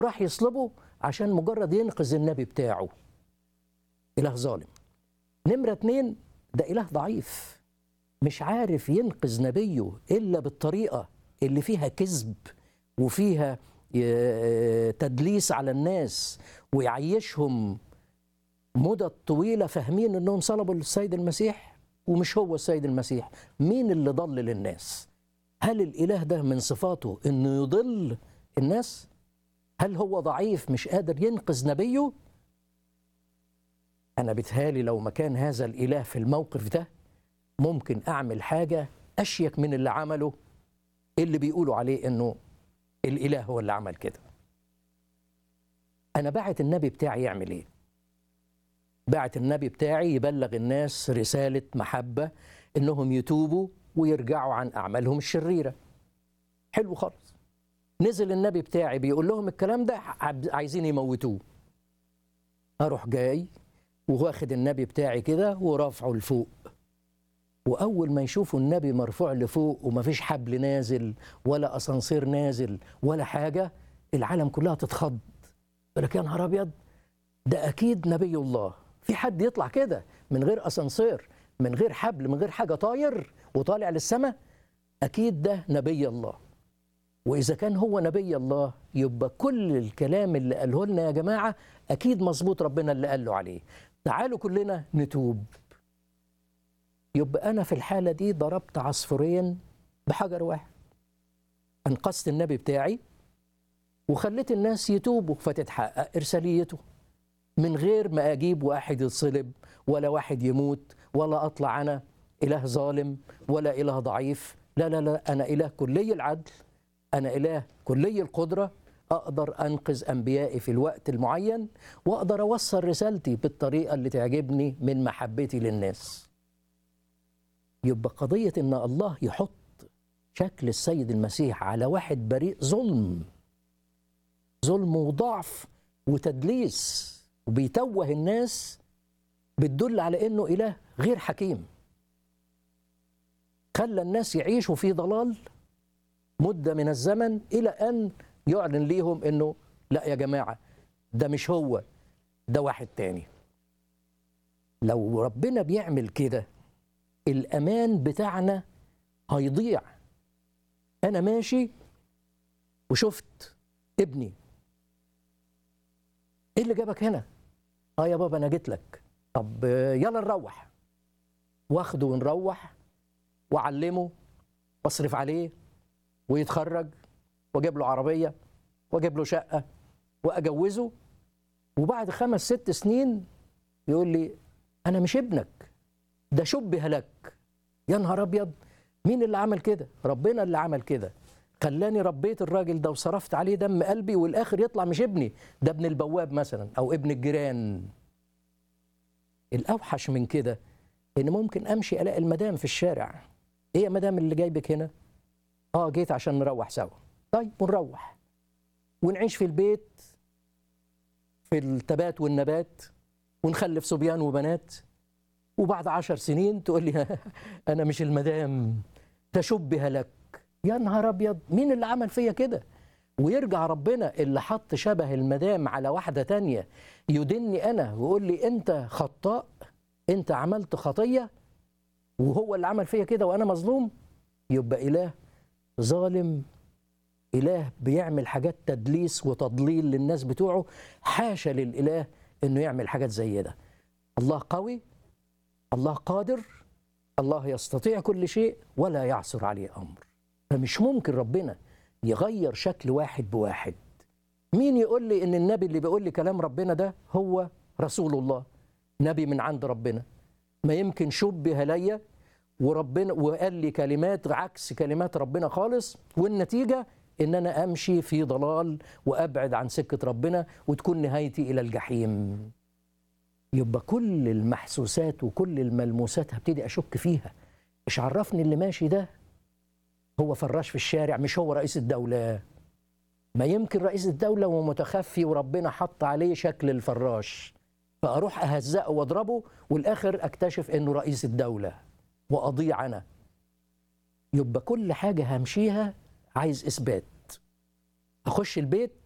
راح يصلبه عشان مجرد ينقذ النبي بتاعه إله ظالم نمرة اتنين ده إله ضعيف مش عارف ينقذ نبيه إلا بالطريقة اللي فيها كذب وفيها ي- تدليس على الناس ويعيشهم مدة طويلة فاهمين انهم صلبوا السيد المسيح ومش هو السيد المسيح مين اللي ضلل الناس هل الاله ده من صفاته انه يضل الناس هل هو ضعيف مش قادر ينقذ نبيه انا بتهالي لو مكان هذا الاله في الموقف ده ممكن اعمل حاجة اشيك من اللي عمله اللي بيقولوا عليه انه الاله هو اللي عمل كده انا بعت النبي بتاعي يعمل ايه بعت النبي بتاعي يبلغ الناس رسالة محبة إنهم يتوبوا ويرجعوا عن أعمالهم الشريرة حلو خالص نزل النبي بتاعي بيقول لهم الكلام ده عب- عايزين يموتوه أروح جاي واخد النبي بتاعي كده ورافعه لفوق وأول ما يشوفوا النبي مرفوع لفوق ومفيش حبل نازل ولا أسانسير نازل ولا حاجة العالم كلها تتخض يقول لك يا نهار أبيض ده اكيد نبي الله في حد يطلع كده من غير اسانسير من غير حبل من غير حاجه طاير وطالع للسماء اكيد ده نبي الله واذا كان هو نبي الله يبقى كل الكلام اللي قاله لنا يا جماعه اكيد مظبوط ربنا اللي قال له عليه تعالوا كلنا نتوب يبقى انا في الحاله دي ضربت عصفورين بحجر واحد انقذت النبي بتاعي وخليت الناس يتوبوا فتتحقق ارساليته من غير ما اجيب واحد يتصلب ولا واحد يموت ولا اطلع انا اله ظالم ولا اله ضعيف لا لا لا انا اله كلي العدل انا اله كلي القدره اقدر انقذ انبيائي في الوقت المعين واقدر اوصل رسالتي بالطريقه اللي تعجبني من محبتي للناس يبقى قضيه ان الله يحط شكل السيد المسيح على واحد بريء ظلم ظلم وضعف وتدليس وبيتوه الناس بتدل على انه اله غير حكيم خلى الناس يعيشوا في ضلال مده من الزمن الى ان يعلن ليهم انه لا يا جماعه ده مش هو ده واحد تاني لو ربنا بيعمل كده الامان بتاعنا هيضيع انا ماشي وشفت ابني ايه اللي جابك هنا اه يا بابا انا جيت لك طب آه، يلا نروح واخده ونروح واعلمه واصرف عليه ويتخرج واجيب له عربيه واجيب له شقه واجوزه وبعد خمس ست سنين يقول لي انا مش ابنك ده شبه لك يا نهار ابيض مين اللي عمل كده ربنا اللي عمل كده خلاني ربيت الراجل ده وصرفت عليه دم قلبي والاخر يطلع مش ابني ده ابن البواب مثلا او ابن الجيران الاوحش من كده ان ممكن امشي الاقي المدام في الشارع ايه يا مدام اللي جايبك هنا اه جيت عشان نروح سوا طيب ونروح ونعيش في البيت في التبات والنبات ونخلف صبيان وبنات وبعد عشر سنين تقول لي انا مش المدام تشبه لك يا نهار ابيض مين اللي عمل فيا كده ويرجع ربنا اللي حط شبه المدام على واحدة تانية يدني أنا ويقول لي أنت خطاء أنت عملت خطية وهو اللي عمل فيا كده وأنا مظلوم يبقى إله ظالم إله بيعمل حاجات تدليس وتضليل للناس بتوعه حاشا للإله إنه يعمل حاجات زي ده الله قوي الله قادر الله يستطيع كل شيء ولا يعصر عليه أمر فمش ممكن ربنا يغير شكل واحد بواحد مين يقول لي ان النبي اللي بيقول لي كلام ربنا ده هو رسول الله نبي من عند ربنا ما يمكن شبه ليا وربنا وقال لي كلمات عكس كلمات ربنا خالص والنتيجه ان انا امشي في ضلال وابعد عن سكه ربنا وتكون نهايتي الى الجحيم يبقى كل المحسوسات وكل الملموسات هبتدي اشك فيها مش عرفني اللي ماشي ده هو فراش في الشارع مش هو رئيس الدولة ما يمكن رئيس الدولة ومتخفي وربنا حط عليه شكل الفراش فأروح أهزقه وأضربه والآخر أكتشف إنه رئيس الدولة وأضيع أنا يبقى كل حاجة همشيها عايز إثبات أخش البيت